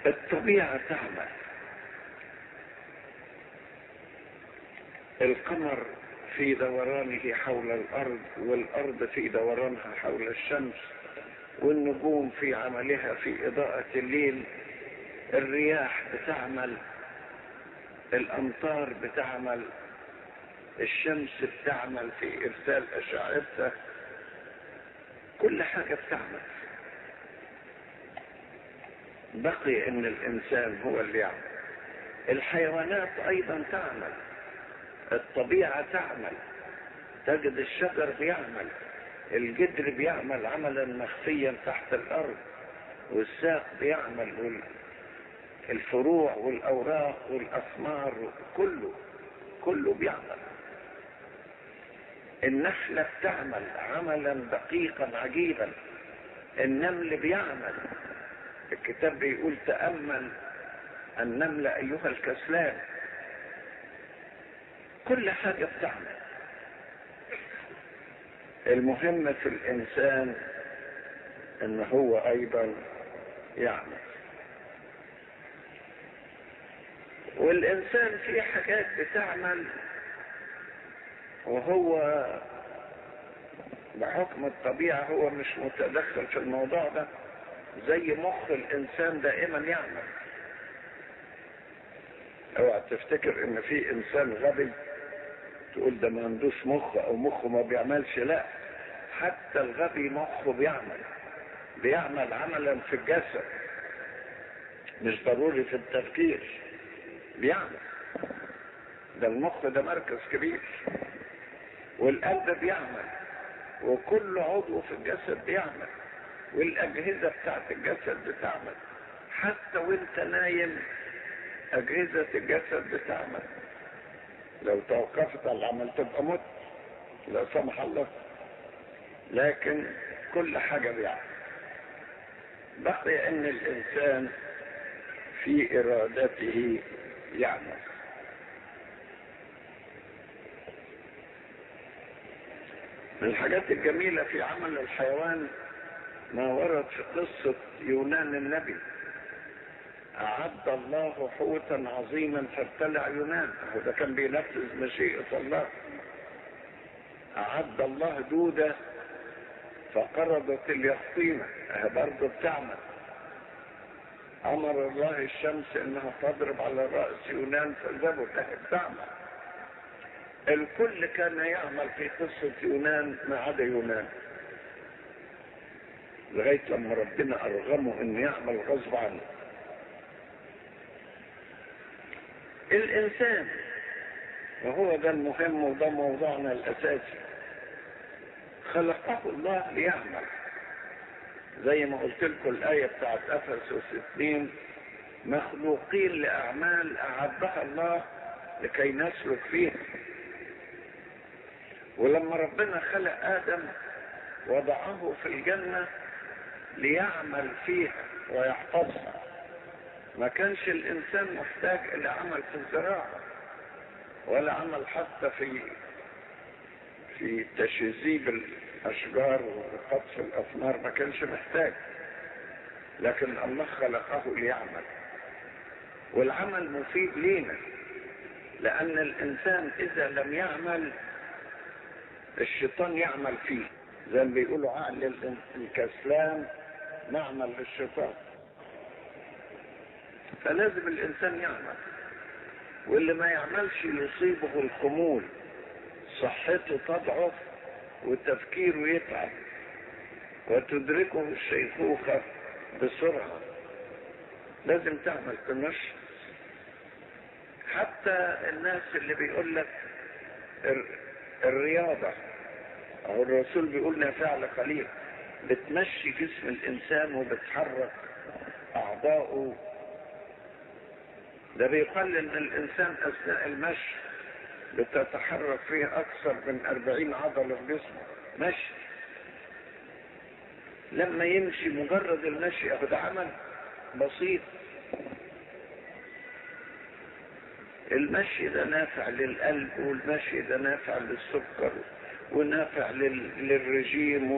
الطبيعة تعمل القمر في دورانه حول الأرض والأرض في دورانها حول الشمس والنجوم في عملها في إضاءة الليل الرياح بتعمل الأمطار بتعمل الشمس بتعمل في إرسال أشعتها كل حاجة بتعمل بقي ان الانسان هو اللي يعمل الحيوانات ايضا تعمل الطبيعة تعمل تجد الشجر بيعمل الجدر بيعمل عملا مخفيا تحت الارض والساق بيعمل الفروع والاوراق والاثمار كله كله بيعمل النحلة بتعمل عملا دقيقا عجيبا النمل بيعمل الكتاب بيقول تأمل النمل أيها الكسلان كل حاجة بتعمل المهم في الإنسان إن هو أيضا يعمل والإنسان في حاجات بتعمل وهو بحكم الطبيعة هو مش متدخل في الموضوع ده زي مخ الانسان دائما يعمل اوعى تفتكر ان في انسان غبي تقول ده ما عندوش مخ او مخه ما بيعملش لا حتى الغبي مخه بيعمل بيعمل عملا في الجسد مش ضروري في التفكير بيعمل ده المخ ده مركز كبير والقلب بيعمل وكل عضو في الجسد بيعمل والأجهزة بتاعت الجسد بتعمل حتى وانت نايم أجهزة الجسد بتعمل لو توقفت على العمل تبقى مت لا سمح الله لكن كل حاجة بيعمل بقي ان الانسان في ارادته يعمل من الحاجات الجميلة في عمل الحيوان ما ورد في قصة يونان النبي أعد الله حوتا عظيما فابتلع يونان وده كان بينفذ مشيئة الله أعد الله دودة فقرضت اليقطينة برضه بتعمل أمر الله الشمس إنها تضرب على رأس يونان فذبت بتعمل الكل كان يعمل في قصة يونان ما عدا يونان لغاية لما ربنا أرغمه إنه يعمل غصب عنه الإنسان وهو ده المهم وده موضوعنا الأساسي خلقه الله ليعمل زي ما قلت لكم الآية بتاعت أفسس اثنين مخلوقين لأعمال أعدها الله لكي نسلك فيها ولما ربنا خلق آدم وضعه في الجنة ليعمل فيها ويحفظها ما كانش الإنسان محتاج إلى عمل في الزراعة ولا عمل حتى في في تشذيب الأشجار وقطف الأثمار ما كانش محتاج لكن الله خلقه ليعمل والعمل مفيد لينا لأن الإنسان إذا لم يعمل الشيطان يعمل فيه زي ما بيقولوا عقل الكسلان نعمل للشيطان فلازم الإنسان يعمل واللي ما يعملش يصيبه الخمول صحته تضعف وتفكيره يتعب وتدركه الشيخوخة بسرعة لازم تعمل تنشط حتى الناس اللي بيقول لك الرياضة أو الرسول بيقول لنا فعل قليل بتمشي جسم الإنسان وبتحرك أعضاؤه ده بيقال إن الإنسان أثناء المشي بتتحرك فيه أكثر من أربعين عضلة في جسمه مشي لما يمشي مجرد المشي ياخد عمل بسيط المشي ده نافع للقلب والمشي ده نافع للسكر ونافع لل... للرجيم